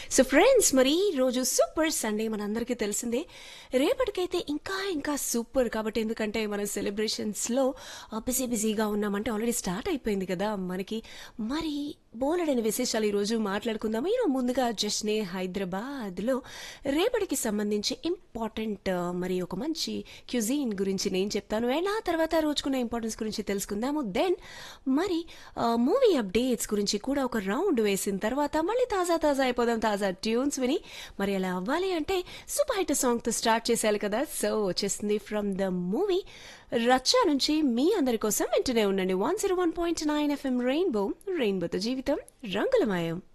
so friends మరి ఈ రోజు సూపర్ సండే మనందరికీ తెలిసిందే రేపటికైతే ఇంకా ఇంకా సూపర్ కాబట్టి ఎందుకంటే మన సెలబ్రేషన్స్లో బిజీ బిజీగా ఉన్నామంటే ఆల్రెడీ స్టార్ట్ అయిపోయింది కదా మనకి మరి బోలెడని విశేషాలు ఈరోజు మాట్లాడుకుందాం ఈరోజు ముందుగా జస్నే హైదరాబాద్లో రేపటికి సంబంధించి ఇంపార్టెంట్ మరి ఒక మంచి క్యూజీన్ గురించి నేను చెప్తాను అండ్ ఆ తర్వాత రోజుకున్న ఇంపార్టెన్స్ గురించి తెలుసుకుందాము దెన్ మరి మూవీ అప్డేట్స్ గురించి కూడా ఒక రౌండ్ వేసిన తర్వాత మళ్ళీ తాజా తాజా అయిపోదాం తాజా ట్యూన్స్ విని మరి అలా అవ్వాలి అంటే సూపర్ హిట్ సాంగ్తో స్టార్ట్ చేసేయాలి కదా సో వచ్చేస్తుంది ఫ్రమ్ ద మూవీ రచ్చ నుంచి మీ అందరి కోసం వింటూనే ఉండండి one zero one point nine FM rainbow రెయిన్బోతో జీవితం రంగులమయం